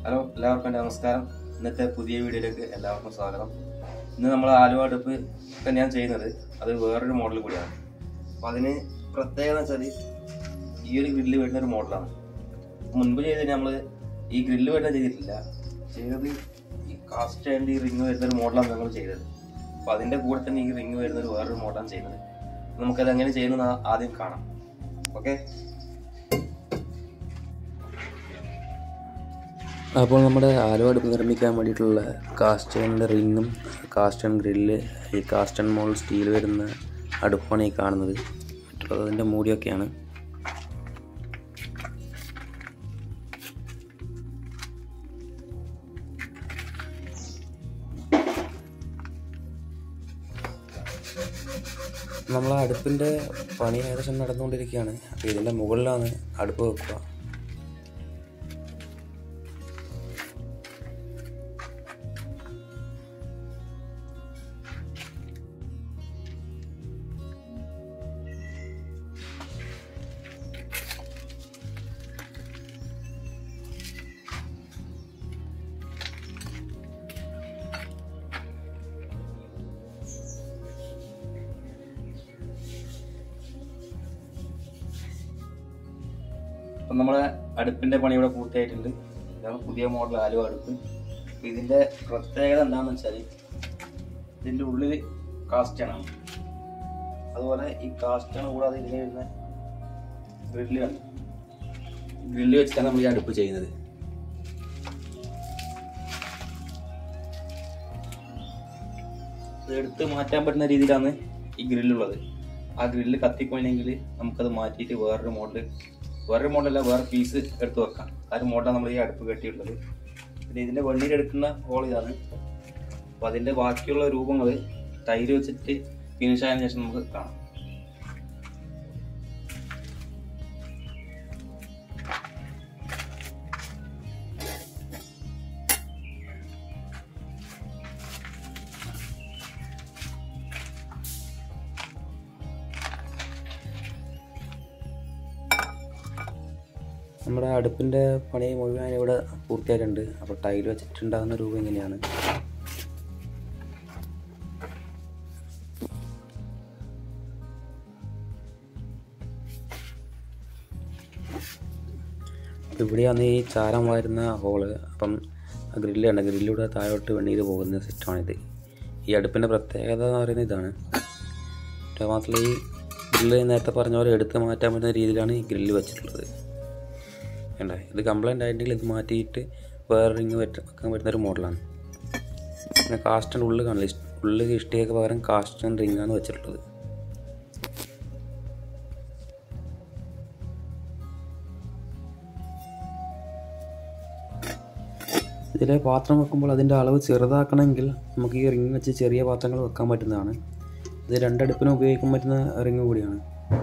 hello എല്ലാവർക്കും എൻ്റെ നമസ്കാരം ഇന്നത്തെ പുതിയ വീഡിയോയിലേക്ക് എല്ലാവർക്കും സ്വാഗതം ഇന്ന് നമ്മൾ ആലുവ അടുപ്പ് ഒക്കെ ഞാൻ ചെയ്യുന്നത് അത് വേറൊരു മോഡൽ കൂടിയാണ് അപ്പോൾ അതിന് പ്രത്യേകത വെച്ചാൽ ഈ ഒരു ഗ്രില്ല് വരുന്ന ഒരു മോഡലാണ് മുൻപ് ചെയ്തത് നമ്മൾ ഈ ഗ്രില്ല് വരുന്ന ചെയ്തിട്ടില്ല ചെയ്തത് ഈ കാസ്റ്റ് ആൻഡ് ഈ റിങ് വരുന്ന ഒരു മോഡലാണ് നമ്മൾ ചെയ്തത് അപ്പോൾ അതിൻ്റെ കൂടെ തന്നെ ഈ റിങ് വരുന്ന ഒരു വേറൊരു മോഡലാണ് ചെയ്യുന്നത് നമുക്കത് എങ്ങനെ ചെയ്യുന്നത് ആദ്യം കാണാം ഓക്കെ അപ്പോൾ നമ്മുടെ ആലുവ അടുപ്പ് നിർമ്മിക്കാൻ വേണ്ടിയിട്ടുള്ള കാസ്റ്റേണിൻ്റെ റിങ്ങും കാസ്റ്റൺ ഗ്രില്ല് ഈ കാസ്റ്റൺ മോൾ സ്റ്റീൽ വരുന്ന അടുപ്പാണ് ഈ കാണുന്നത് മറ്റുള്ളത് അതിൻ്റെ മൂടിയൊക്കെയാണ് നമ്മൾ അടുപ്പിൻ്റെ പണി ഏകദേശം നടന്നുകൊണ്ടിരിക്കുകയാണ് അപ്പോൾ ഇതിൻ്റെ മുകളിലാണ് അടുപ്പ് വെക്കുക അപ്പം നമ്മുടെ അടുപ്പിൻ്റെ പണി ഇവിടെ പൂർത്തിയായിട്ടുണ്ട് ഇതാണ് പുതിയ മോഡൽ ആലുവ അടുപ്പ് അപ്പം ഇതിൻ്റെ പ്രത്യേകത എന്താണെന്ന് വെച്ചാൽ ഇതിൻ്റെ ഉള്ളിൽ കാസ്റ്റണാണ് അതുപോലെ ഈ കാസ്റ്റണ് കൂടാതെ ഇതിൽ വരുന്ന ഗ്രില്ല് കണ്ടു ഗ്രില്ല് വെച്ചിട്ടാണ് നമ്മൾ ഈ അടുപ്പ് ചെയ്യുന്നത് ഇത് എടുത്ത് മാറ്റാൻ പറ്റുന്ന രീതിയിലാണ് ഈ ഗ്രില്ലുള്ളത് ആ ഗ്രില്ല് കത്തിപ്പോയില്ലെങ്കിൽ നമുക്കത് മാറ്റിയിട്ട് വേറൊരു മോഡൽ വേറൊരു മോഡലല്ല വേറെ പീസ് എടുത്ത് വെക്കാം ആ ഒരു മോഡലാണ് നമ്മൾ ഈ അടുപ്പ് കെട്ടിയിട്ടുള്ളത് പിന്നെ ഇതിൻ്റെ വെള്ളിയിൽ എടുക്കുന്ന ഹോൾ ഇതാണ് അപ്പോൾ അതിൻ്റെ ബാക്കിയുള്ള രൂപങ്ങൾ തൈര് വെച്ചിട്ട് ഫിനിഷ് ആയതിനു ശേഷം നമുക്ക് കാണാം നമ്മുടെ അടുപ്പിൻ്റെ പണി മുഴുവൻ ഇവിടെ പൂർത്തിയായിട്ടുണ്ട് അപ്പോൾ ടൈൽ വെച്ചിട്ടുണ്ടാകുന്ന രൂപം ഇങ്ങനെയാണ് ഇവിടെയാണ് ഈ ചാരം വരുന്ന ഹോള് അപ്പം ഗ്രില്ല് ഉണ്ട് ഗ്രില്ലിലൂടെ താഴോട്ട് വെണ്ണീര് പോകുന്ന സിസ്റ്റമാണിത് ഈ അടുപ്പിൻ്റെ പ്രത്യേകത എന്ന് പറയുന്നത് ഇതാണ് പിന്നെ മാത്രമല്ല ഈ ഗ്രില്ല് നേരത്തെ പറഞ്ഞ പോലെ എടുത്ത് മാറ്റാൻ പറ്റുന്ന രീതിയിലാണ് ഈ ഗ്രില്ല് വെച്ചിട്ടുള്ളത് വേണ്ട ഇത് കംപ്ലൈൻ്റ് ആയിട്ടുണ്ടെങ്കിൽ ഇത് മാറ്റിയിട്ട് വേറെ റിങ് വെക്കാൻ പറ്റുന്ന ഒരു മോഡലാണ് പിന്നെ കാസ്റ്റൻ്റെ ഉള്ളിൽ കാണില്ല ഇഷ്- ഉള്ളിൽ ഇഷ്ടികയ്ക്ക് പകരം കാസ്റ്റൻ റിങ്ങാണ് വെച്ചിട്ടുള്ളത് ഇതിലെ പാത്രം വെക്കുമ്പോൾ അതിൻ്റെ അളവ് ചെറുതാക്കണമെങ്കിൽ നമുക്ക് ഈ റിങ് വെച്ച് ചെറിയ പാത്രങ്ങൾ വെക്കാൻ പറ്റുന്നതാണ് ഇത് രണ്ടടുപ്പിനും ഉപയോഗിക്കാൻ പറ്റുന്ന റിങ് കൂടിയാണ്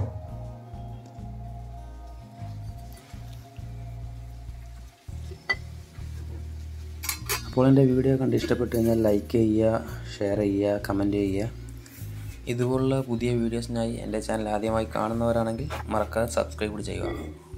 അപ്പോൾ എൻ്റെ വീഡിയോ കണ്ട് ഇഷ്ടപ്പെട്ടു കഴിഞ്ഞാൽ ലൈക്ക് ചെയ്യുക ഷെയർ ചെയ്യുക കമൻറ്റ് ചെയ്യുക ഇതുപോലുള്ള പുതിയ വീഡിയോസിനായി എൻ്റെ ചാനൽ ആദ്യമായി കാണുന്നവരാണെങ്കിൽ മറക്കാതെ സബ്സ്ക്രൈബ് ചെയ്യുക